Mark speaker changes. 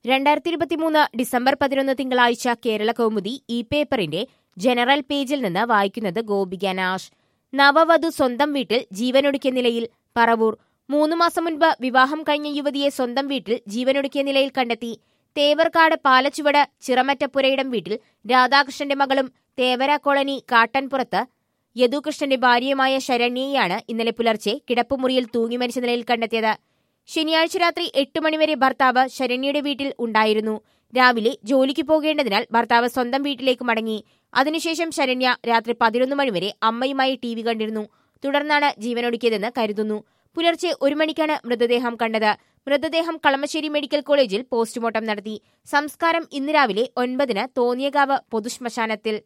Speaker 1: രണ്ടായിരത്തി ഇരുപത്തിമൂന്ന് ഡിസംബർ പതിനൊന്ന് തിങ്കളാഴ്ച കേരള കൗമുദി ഈ പേപ്പറിന്റെ ജനറൽ പേജിൽ നിന്ന് വായിക്കുന്നത് ഗോപിക നാഷ് നവവധു സ്വന്തം വീട്ടിൽ ജീവനൊടുക്കിയ നിലയിൽ പറവൂർ മൂന്ന് മാസം മുൻപ് വിവാഹം കഴിഞ്ഞ യുവതിയെ സ്വന്തം വീട്ടിൽ ജീവനൊടുക്കിയ നിലയിൽ കണ്ടെത്തി തേവർക്കാട് പാലച്ചുവട് ചിറമറ്റപ്പുരയിടം വീട്ടിൽ രാധാകൃഷ്ണന്റെ മകളും തേവര കോളനി കാട്ടൻപുറത്ത് യദുകൃഷ്ണന്റെ ഭാര്യയുമായ ശരണ്യയെയാണ് ഇന്നലെ പുലർച്ചെ കിടപ്പുമുറിയിൽ തൂങ്ങി മരിച്ച നിലയിൽ കണ്ടെത്തിയത് ശനിയാഴ്ച രാത്രി എട്ട് മണിവരെ ഭർത്താവ് ശരണ്യയുടെ വീട്ടിൽ ഉണ്ടായിരുന്നു രാവിലെ ജോലിക്ക് പോകേണ്ടതിനാൽ ഭർത്താവ് സ്വന്തം വീട്ടിലേക്ക് മടങ്ങി അതിനുശേഷം ശരണ്യ രാത്രി പതിനൊന്ന് മണിവരെ അമ്മയുമായി ടി വി കണ്ടിരുന്നു തുടർന്നാണ് ജീവനൊടുക്കിയതെന്ന് കരുതുന്നു പുലർച്ചെ ഒരു മണിക്കാണ് മൃതദേഹം കണ്ടത് മൃതദേഹം കളമശ്ശേരി മെഡിക്കൽ കോളേജിൽ പോസ്റ്റ്മോർട്ടം നടത്തി സംസ്കാരം ഇന്ന് രാവിലെ ഒൻപതിന് തോന്നിയകാവ് പൊതുശ്മശാനത്തിൽ